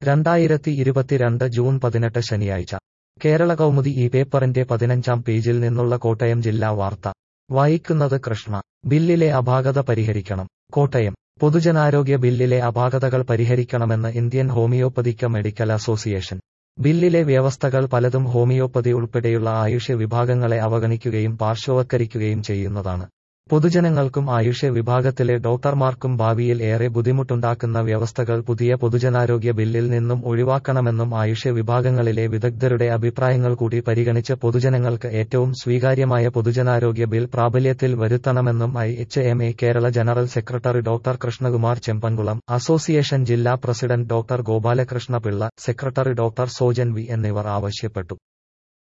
രണ്ടായിരത്തി ഇരുപത്തിരണ്ട് ജൂൺ പതിനെട്ട് ശനിയാഴ്ച കേരള കൗമുദി ഈ പേപ്പറിന്റെ പതിനഞ്ചാം പേജിൽ നിന്നുള്ള കോട്ടയം ജില്ലാ വാർത്ത വായിക്കുന്നത് കൃഷ്ണ ബില്ലിലെ അപാകത പരിഹരിക്കണം കോട്ടയം പൊതുജനാരോഗ്യ ബില്ലിലെ അപാകതകൾ പരിഹരിക്കണമെന്ന് ഇന്ത്യൻ ഹോമിയോപ്പതിക്ക് മെഡിക്കൽ അസോസിയേഷൻ ബില്ലിലെ വ്യവസ്ഥകൾ പലതും ഹോമിയോപ്പതി ഉൾപ്പെടെയുള്ള ആയുഷ് വിഭാഗങ്ങളെ അവഗണിക്കുകയും പാർശ്വവത്കരിക്കുകയും ചെയ്യുന്നതാണ് പൊതുജനങ്ങൾക്കും ആയുഷ് വിഭാഗത്തിലെ ഡോക്ടർമാർക്കും ഭാവിയിൽ ഏറെ ബുദ്ധിമുട്ടുണ്ടാക്കുന്ന വ്യവസ്ഥകൾ പുതിയ പൊതുജനാരോഗ്യ ബില്ലിൽ നിന്നും ഒഴിവാക്കണമെന്നും ആയുഷ് വിഭാഗങ്ങളിലെ വിദഗ്ധരുടെ അഭിപ്രായങ്ങൾ കൂടി പരിഗണിച്ച് പൊതുജനങ്ങൾക്ക് ഏറ്റവും സ്വീകാര്യമായ പൊതുജനാരോഗ്യ ബിൽ പ്രാബല്യത്തിൽ വരുത്തണമെന്നും I H M A Kerala general secretary doctor Krishnakumar Chempankulam association ജില്ലാ president doctor Gopalakrishna Pillai secretary doctor Sojan V എന്നിവർ ആവശ്യപ്പെട്ടു